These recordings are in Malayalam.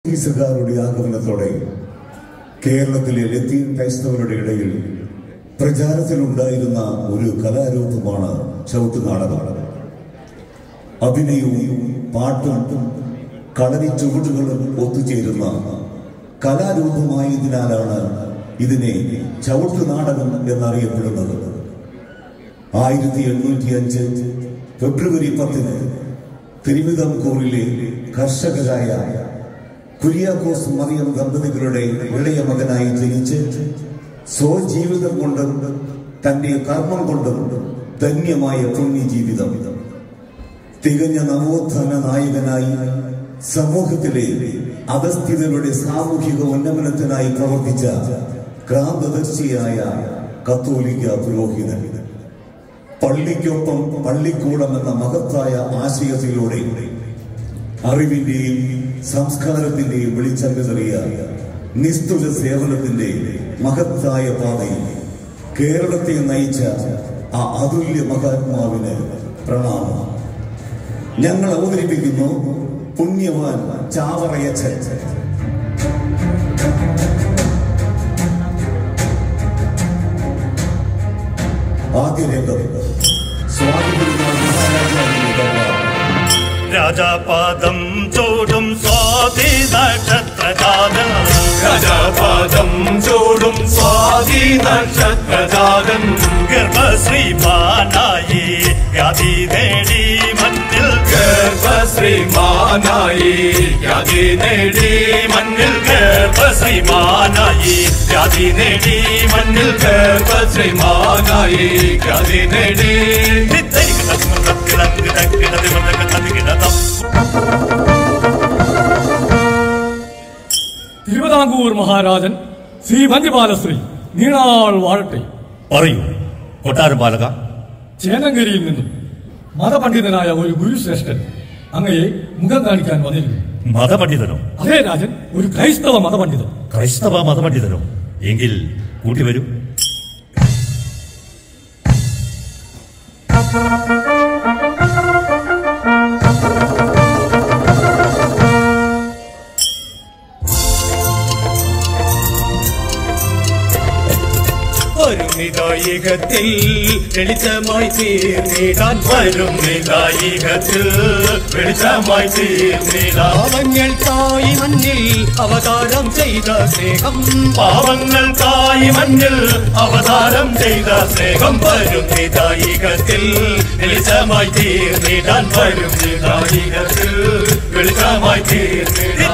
പോർച്ചുഗീസുകാരുടെ ആഗമനത്തോടെ കേരളത്തിലെ ലത്തീൻ ക്രൈസ്തവരുടെ ഇടയിൽ പ്രചാരത്തിലുണ്ടായിരുന്ന ഒരു കലാരൂപമാണ് ചവിട്ടുനാടകം അഭിനയവും പാട്ടും കളരി ചുവടുകളും ഒത്തുചേരുന്ന കലാരൂപമായതിനാലാണ് ഇതിനെ ചവിട്ടുനാടകം എന്നറിയപ്പെടുന്നത് ആയിരത്തി എണ്ണൂറ്റി അഞ്ച് ഫെബ്രുവരി പത്തിന് തിരുവിതാംകൂറിലെ കർഷകരായ കുര്യാക്കോസ് മറിയം ദമ്പതികളുടെ ഇളയ മകനായി ജനിച്ച് സ്വജീവിതം കൊണ്ടും തന്റെ കർമ്മം കൊണ്ടും ധന്യമായ പുണ്യ ജീവിതം തികഞ്ഞ നവോത്ഥാന നായകനായി സമൂഹത്തിലെ അധസ്ഥിതരുടെ സാമൂഹിക ഉന്നമനത്തിനായി പ്രവർത്തിച്ച ക്രാന്തദർശിയായ കത്തോലിക്ക പുരോഹിതൻ പള്ളിക്കൊപ്പം പള്ളിക്കൂടം എന്ന മഹത്തായ ആശയത്തിലൂടെ അറിവിന്റെയും സംസ്കാരത്തിന്റെയും വെളിച്ചം വിതറിയ നിസ്തുല സേവനത്തിന്റെ മഹത്തായ പാതയിൽ കേരളത്തെ നയിച്ച ആ അതുല്യ മഹാത്മാവിന് പ്രണാമം ഞങ്ങൾ അവതരിപ്പിക്കുന്നു പുണ്യവാൻ ചാവറയച്ചൻ ആദ്യ രംഗം സ്വാതന്ത്ര്യനാൾ മഹാരാജാവിന്റെ ദർബാർ രാജാപാദം ചോടും സ്വാതി നക്ഷത്രജാതം രാജാപാദം ചൂടും സ്വാതി നക്ഷത്രജാതൻ ഗർഭശ്രീമാനായി വ്യാധി നേടി മണ്ണിൽ ഗർഭശ്രീമാനായി യാതി നേടി മണ്ണിൽ ഗർഭശ്രീമാനായി വ്യാധി നേടി മണ്ണിൽ ഗർഭശ്രീമാനായി യാതി നേടി തിരുവിതാംകൂർ മഹാരാജൻ ശ്രീ വന്യപാലശ്രീ നീണാൾ വാഴട്ടെ പറയൂ കൊട്ടാരം പാലക ചേനങ്കരിയിൽ നിന്നും മതപണ്ഡിതനായ ഒരു ഗുരുശ്രേഷ്ഠൻ അങ്ങയെ മുഖം കാണിക്കാൻ വന്നിരുന്നു മതപണ്ഡിതനോ അതേ രാജൻ ഒരു ക്രൈസ്തവ മതപണ്ഡിതൻ ക്രൈസ്തവ മതപണ്ഡിതനോ എങ്കിൽ കൂട്ടി വരൂ വരുന്നിതായികത്തിൽ വെളിച്ചമായി തീർന്നിടാൻ വരും നിതായികത്തിൽ വെളിച്ചമായി തീർന്നിടാം പാവങ്ങൾക്കായി മണ്ണിൽ അവതാരം ചെയ്ത സ്നേഹം പാവങ്ങൾക്കായി മഞ്ഞിൽ അവതാരം ചെയ്ത സ്നേഹം വരും നിതായികത്തിൽ വെളിച്ചമായി തീർന്നിടാൻ വരും നിതായികത്തിൽ വെളിച്ചമായി തീർന്നിടാൻ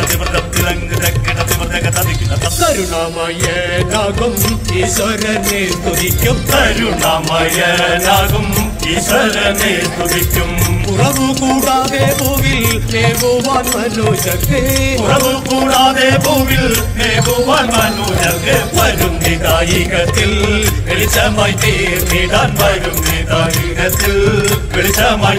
കരുണാമയനാകും ഈശ്വരനെ സ്തുതിക്കും കരുണാമയനാകും ഈശ്വരനെ സ്തുതിക്കും കുറവു കൂടാതെ ഭൂവിൽ മേവുവാൻ മനുഷ്യർക്ക് കുറവ് കൂടാതെ ഭൂവിൽ മേകുവാൻ മനുജർക്ക് വരും നിതായികത്തിൽ വെളിച്ചമായി തീർന്നിടാൻ വരും നിതായികത്തിൽ വെളിച്ചമായി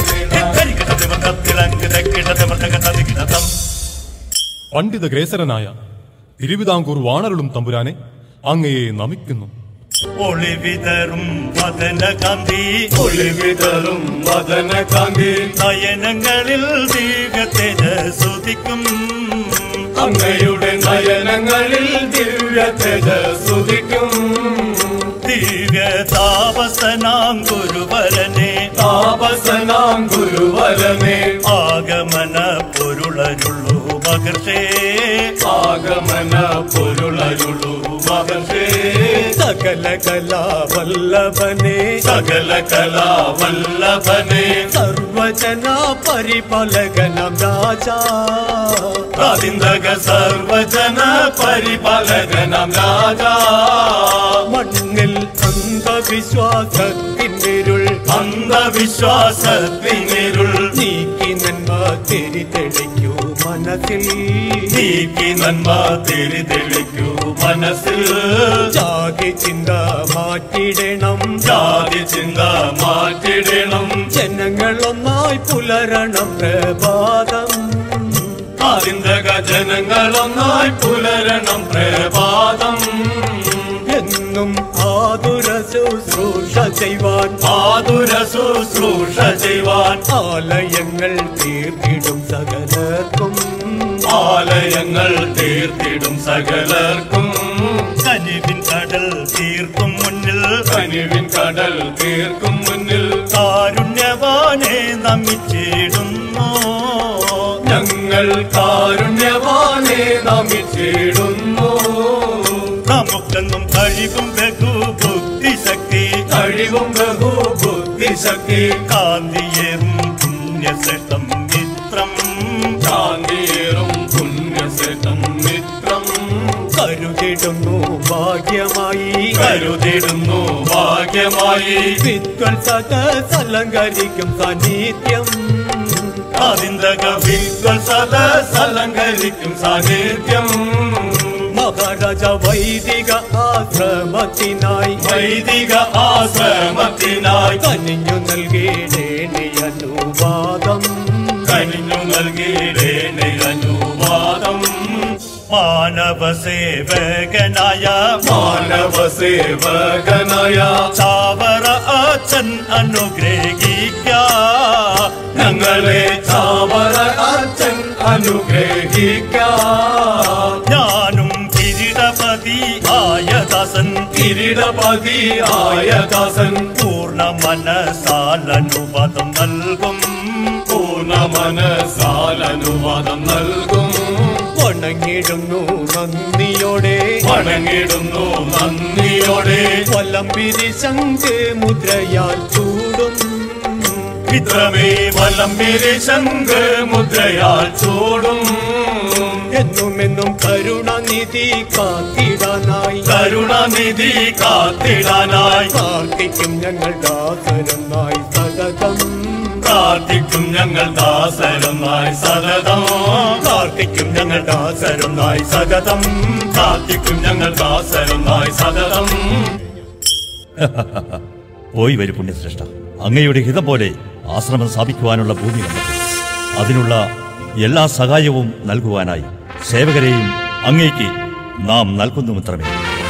തീർന്നിടാൻ പണ്ഡിത ഗ്രേസരനായ തിരുവിതാംകൂർ വാണരുളും തമ്പുരാനെ അങ്ങയെ നമിക്കുന്നു ഒളിവിതറും വദനകാന്തി ഒളിവിതറും വദന കാന്തി നയനങ്ങളിൽ ദീർഘത്തേജ സുതിക്കും അങ്ങയുടെ നയനങ്ങളിൽ ദിവ്യ തേജസ്സുദിക്കും ദിവ്യ താപസനാം ഗുരുവരനെ താപസനാം ഗുരുവരനെ ആഗമന പൊരുളരുള്ളൂ മഹർഷേ ആഗമന പൊരുളരുളു മഹർഷേ സകല കലാവല്ലഭനെ സകല കലാവല്ലഭനെ സർവജന പരിപാലകനം രാജാ പ്രാതിന്തക സർവജന പരിപാലകനം രാജാ മണ്ണിൽ അന്ധവിശ്വാസത്തിനിരുൾ അന്ധവിശ്വാസത്തിനിരുൾ നീക്കി നന്മ തിരിതെളിക്കൂ മനസ്സിൽ നീക്കി നന്മ തിരിതെളിക്കൂ മനസ്സിൽ ജാതി ചിന്ത മാറ്റിടണം ജാതി ചിന്ത മാറ്റിടണം ജനങ്ങളൊന്നായി പുലരണം പ്രഭാതം പ്രാതിന്തക ജനങ്ങളൊന്നായി പുലരണം പ്രഭാതം എന്നും ആതുര ശുശ്രൂഷ ചെയ്യുവാൻ ആതുര ശുശ്രൂഷ ചെയ്യുവാൻ ആലയങ്ങൾ തീർത്തിടും സകലർക്കും ആലയങ്ങൾ തീർത്തിടും സകലർക്കും കനിവിൻ കടൽ തീർക്കും മുന്നിൽ കനിവിൻ കടൽ തീർക്കും മുന്നിൽ കാരുണ്യവാനെ നമിച്ചിടുന്നു ഞങ്ങൾ കാരുണ്യവാനെ നമിച്ചിടുന്നു നമുക്കെന്നും കഴിവും ബഹു ബുദ്ധിശക്തി കഴിവും ബഹു ബുദ്ധിശക്തി കാന്തിയേറും പുണ്യശ്രേഷ്ഠം മിത്രം ശാന്തിയേറും പുണ്യസേതം മിത്രം കരുതിടുന്നു ഭാഗ്യമായി കരുതിടുന്നു ഭാഗ്യമായി വിദ്വത്സക സലങ്കരിക്കും സാന്നിധ്യം ആദിന്തക വിദ്വൽ സദസലങ്കരിക്കും സാന്നിധ്യം മഹാരാജ വൈദിക ആശ്രമത്തിനായി വൈദിക ആശ്രമത്തിനായി കനിഞ്ഞു നൽകിയിടേണി അനുവാദം കനിഞ്ഞു നൽകിയിടേനെ അനുവാദം മാനവ സേവകനായ മാനവ സേവകനായ ചാവറ അച്ഛൻ അനുഗ്രഹിക്ക ഞങ്ങളെ ചാവറ അച്ഛൻ അനുഗ്രഹിക്കാം ഞാനും കിരീടപതി ആയ ദാസൻ കിരീടപതി ആയ ദാസൻ പൂർണ്ണ മനസാലനുവാദം നൽകും പൂർണ്ണ മനസാലനുവാദം നൽകും വണങ്ങിടുന്നു നന്ദിയോടെ വണങ്ങിടുന്നു നന്ദിയോടെ വലംപിരി ശംഖ് മുദ്രയാൽ ചൂടും മിത്രമേ വലം ശങ്ക് മുദ്രയാൽ ചൂടും എന്നും എന്നും കരുണനിധി കാത്തിടാനായി കരുണനിധി കാത്തിടാനായി പ്രാർത്ഥിക്കും ഞങ്ങൾ ദാസരനായി സതതം പ്രാർത്ഥിക്കും ഞങ്ങൾ ദാസരനായി സതതം പ്രാർത്ഥിക്കും ഞങ്ങൾ ദാസരനായി സതതം പ്രാർത്ഥിക്കും ഞങ്ങൾ ദാസരനായി സതതം പോയി വരും പുണ്യശ്രേഷ്ഠ അങ്ങയുടെ ഹിതം പോലെ ആശ്രമം സ്ഥാപിക്കുവാനുള്ള ഭൂമി കണ്ടെത്തും അതിനുള്ള എല്ലാ സഹായവും നൽകുവാനായി സേവകരെയും അങ്ങേക്ക് നാം നൽകുന്നു മിത്രമേ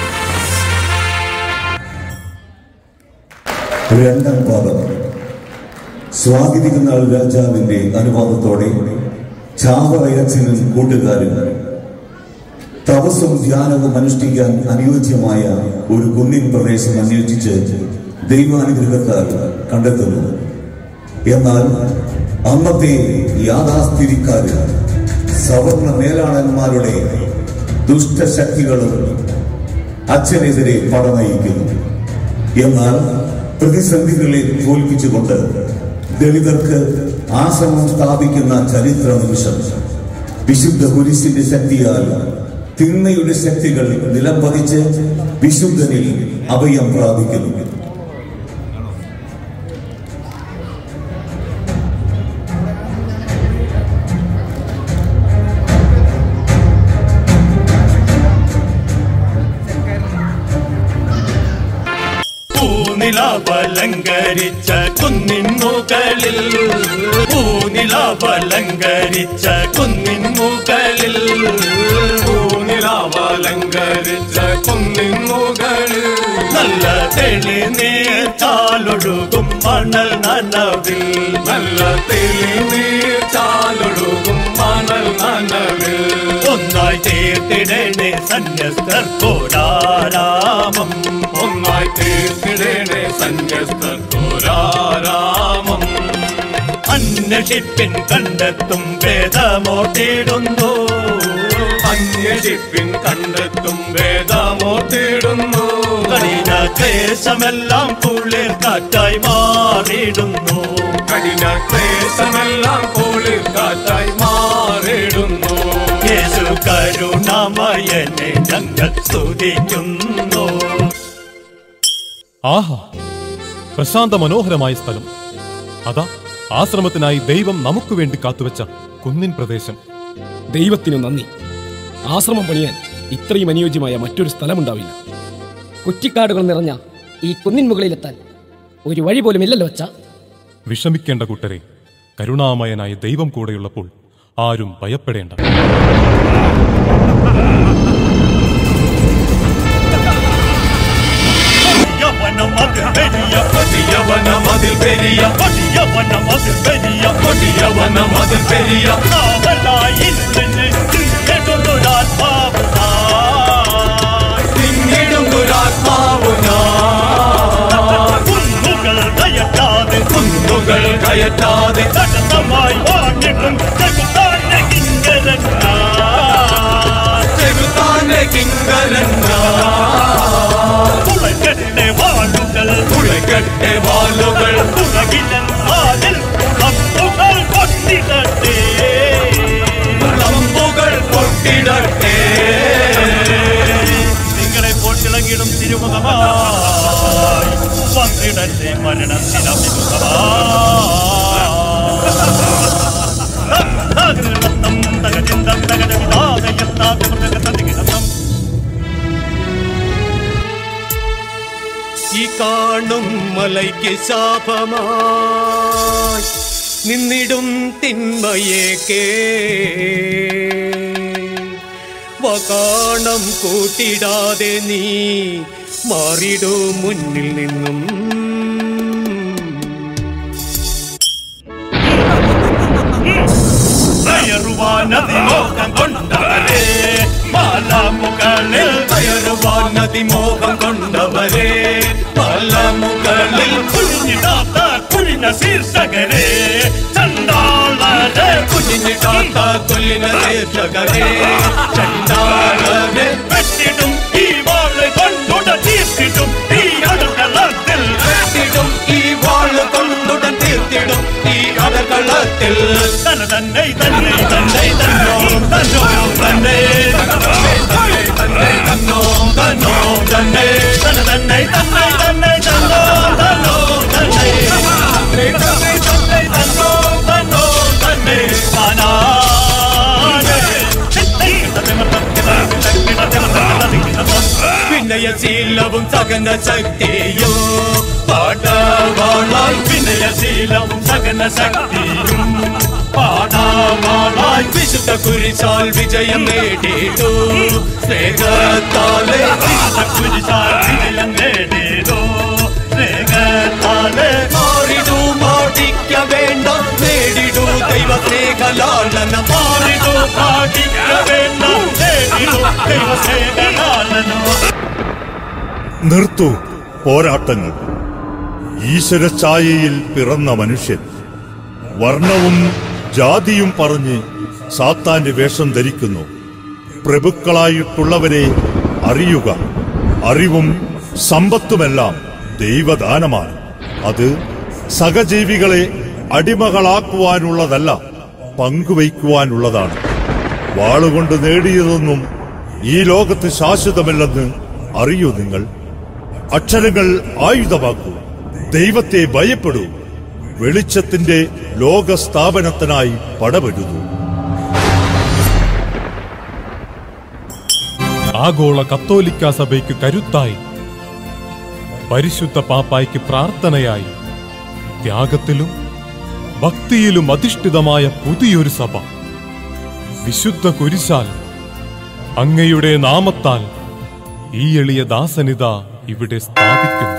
രണ്ടാം പാദം സ്വാഗതികനാൾ രാജാവിന്റെ അനുവാദത്തോടെ ചാവറയച്ചനും കൂട്ടുകാരും തപസ്സും ധ്യാനവും അനുഷ്ഠിക്കാൻ അനുയോജ്യമായ ഒരു കുന്നിൻ പ്രദേശം അന്വേഷിച്ച് ദൈവാനുഗ്രഹത്താൽ കണ്ടെത്തുന്നു എന്നാൽ അന്നത്തെ യാഥാസ്ഥിതിക്കാര് സവർണ മേലാളന്മാരുടെ ദുഷ്ടശക്തികളും അച്ഛനെതിരെ പടനയിക്കുന്നു എന്നാൽ പ്രതിസന്ധികളെ തോൽപ്പിച്ചുകൊണ്ട് ദളിതർക്ക് ആശ്രമം സ്ഥാപിക്കുന്ന ചരിത്ര നിമിഷം വിശുദ്ധ കുരിശിന്റെ ശക്തിയാൽ തിന്മയുടെ ശക്തികൾ നിലംപതിച്ച് വിശുദ്ധനിൽ അഭയം പ്രാപിക്കുന്നു പൂനിലാവലങ്കരിച്ച കുന്നിൻ മുകളിൽ പൂനിലാവലങ്കരിച്ച കുന്നിൻ മുകളിൽ പൂനിലാവലങ്കരിച്ച കുന്നിൻ മുകളിൽ നല്ല തെളിനീർ ചാലൊഴുകും മണൽ നനവിൽ നല്ല തെളിനീർ ചാലൊഴുകും മണൽ നനവിൽ ഒന്നായി തീർത്തിടണേ സന്യസ്തർക്കോടാരാമം ഒന്നായി തീർത്തിടേണേ സന്യസ്തോരാരാമം അന്വേഷിപ്പിൻ കണ്ടെത്തും വേദമോട്ടിടുന്നു അന്വേഷിപ്പിൻ കണ്ടെത്തും വേദമോത്തിടുന്നു കഠിന ക്ലേശമെല്ലാം കുളിർ കാറ്റായി മാറിയിടുന്നു കഠിന ക്ലേശമെല്ലാം കോളിൽ കാറ്റായി മാറിടുന്നു യേശു കരുണാമയനെ ഞങ്ങൾ സ്തുതിക്കുന്നു ആഹാ പ്രശാന്ത മനോഹരമായ സ്ഥലം അതാ ആശ്രമത്തിനായി ദൈവം നമുക്ക് വേണ്ടി കാത്തുവെച്ച കുന്നിൻ പ്രദേശം ദൈവത്തിനു നന്ദി ആശ്രമം പണിയാൻ ഇത്രയും അനുയോജ്യമായ മറ്റൊരു സ്ഥലമുണ്ടാവില്ല കുറ്റിക്കാടുകൾ നിറഞ്ഞ ഈ കുന്നിൻ മുകളിലെത്താൻ ഒരു വഴി പോലും ഇല്ലല്ലോ അച്ഛാ വിഷമിക്കേണ്ട കൂട്ടരെ കരുണാമയനായ ദൈവം കൂടെയുള്ളപ്പോൾ ആരും ഭയപ്പെടേണ്ട യവനം അത് വലിയ പതി കൊടിയവന മതിൽ പെരിയ കൊടിയവന മതിൽ പെരിയ കൊടിയവന മതിൽ പെരിയ കാവലായി തിങ്ങിടും ദുരാത്മാവു ഞാൻ കുന്നുകൾ കയറ്റാതെ കുന്നുകൾ കയറ്റാതെ തടസ്സമായി വാങ്ങിടും ചെകുത്താന്റെ കിങ്കരങ്ങൾ ചെകുത്താന്റെ കിങ്കരൻ തുളകട്ടെ വാളുകൾ തുളയ്ക്കട്ടെ വാലുകൾ തുറകിലൻ കാലിൽ അമ്പുകൾ കൊട്ടിടട്ടെ അമ്പുകൾ പൊട്ടിടട്ടെ നിങ്ങളെ പോട്ടിളങ്ങിടും തിരുമുഖമായി വന്നിടട്ടെ മരണത്തിനഭിമുഖമായി ഈ കാണും മലയ്ക്ക് ശാപമായി നിന്നിടും തിന്മയെ കേ വകാണം കൂട്ടിടാതെ നീ മാറിടൂ മുന്നിൽ നിന്നും കയറുവാനതിമോഹം കൊണ്ടവരെ മാലാമുകളിൽ കയറുവാൻ നദിമോഹം കൊണ്ടവരെ പല മുകളിൽ കുഞ്ഞിടാത്ത കുഞ്ഞ ശീർഷകരെ ചണ്ടാളരെ കുഞ്ഞിട്ടാത്ത കൊല്ലിന ശേഷകരെ ചണ്ടാളരെ വെട്ടിടും ഈ വാള് കൊണ്ടുട തീർത്തിടും ഈ അടുക്കളത്തിൽ വെട്ടിടും ഈ വാള് കൊണ്ടുടൻ തീർത്തിടും ഈ അടകളത്തിൽ തന തന്നെ തന്നെ തന്നെ തന്നോ തന്നോ തന്നെ തന്നെ തന്നോ തന്നോ തന്നെ തന തന്നെ തന്നെ തന്നെ തന്നോ തന്നോ തന്നെ തന്നെ തന്നെ തന്നോ തന്നോ തന്നെ താനാനെ വിനയശീലവും സകന ശക്തിയോ പാടവാളായി വിനയശീലവും സകല ശക്തിയും പാടാവാളായി വിശുദ്ധ കുരിശാൽ വിജയം നേടിയിട്ടു സ്നേഹത്താലെ കുരിശാൽ വിജയം നേടിയതോ സ്നേഹത്താലെ മാറിടൂ മാടിക്ക വേണ്ട നേടിടൂ ദൈവ സ്നേഹലാളനം മാറിടൂ പാടിക്ക വേണ്ട നേടിടൂ ദൈവസേവനാലനോ നിർത്തൂ പോരാട്ടങ്ങൾ ഈശ്വരഛായയിൽ പിറന്ന മനുഷ്യൻ വർണ്ണവും ജാതിയും പറഞ്ഞ് സാത്താന്റെ വേഷം ധരിക്കുന്നു പ്രഭുക്കളായിട്ടുള്ളവരെ അറിയുക അറിവും സമ്പത്തുമെല്ലാം ദൈവദാനമാണ് അത് സഹജീവികളെ അടിമകളാക്കുവാനുള്ളതല്ല പങ്കുവയ്ക്കുവാനുള്ളതാണ് വാളുകൊണ്ട് നേടിയതൊന്നും ഈ ലോകത്ത് ശാശ്വതമല്ലെന്ന് അറിയൂ നിങ്ങൾ അക്ഷരങ്ങൾ ആയുധമാക്കൂ ദൈവത്തെ ഭയപ്പെടൂ വെളിച്ചത്തിന്റെ ലോകസ്ഥാപനത്തിനായി പടപെടുന്നു ആഗോള കത്തോലിക്ക സഭയ്ക്ക് കരുത്തായി പരിശുദ്ധ പാപ്പായ്ക്ക് പ്രാർത്ഥനയായി ത്യാഗത്തിലും ഭക്തിയിലും അധിഷ്ഠിതമായ പുതിയൊരു സഭ വിശുദ്ധ കുരിശാൽ അങ്ങയുടെ നാമത്താൽ ഈ എളിയ ദാസനിത ഇവിടെ സ്ഥാപിക്കുന്നു